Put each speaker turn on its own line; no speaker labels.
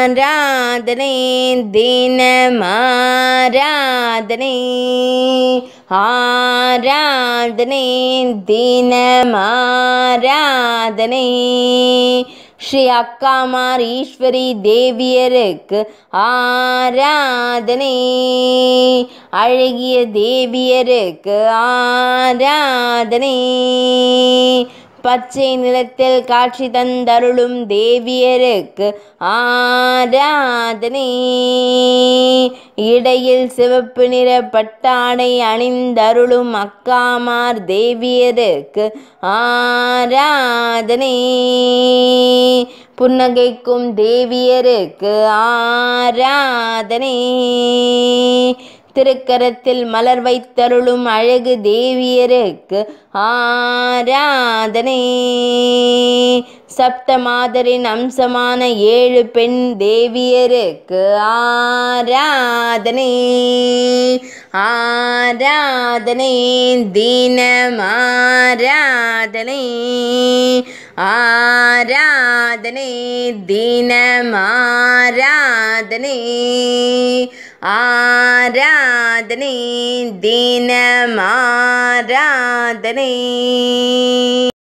ஆராதனை தினமாராதனை ஆராதனை தினமாராதனை ஸ்ரீ அக்காமார் ஈஸ்வரி தேவியருக்கு ஆராதனை அழகிய தேவியருக்கு ஆராதனை பச்சை நிலத்தில் காட்சி தந்தருளும் தேவியருக்கு ஆராதனை இடையில் சிவப்பு நிற பட்டாடை அணிந்தருளும் அக்காமார் தேவியருக்கு ஆராதனை புன்னகைக்கும் தேவியருக்கு ஆராதனை திருக்கரத்தில் மலர் வைத்தருளும் அழகு தேவியருக்கு ஆராதனை சப்தமாதரின் அம்சமான ஏழு பெண் தேவியருக்கு ஆராதனை ஆராதனை தினமாராதனை ஆராதனை தினமாராதனை ஆராதனை தினமாராதனை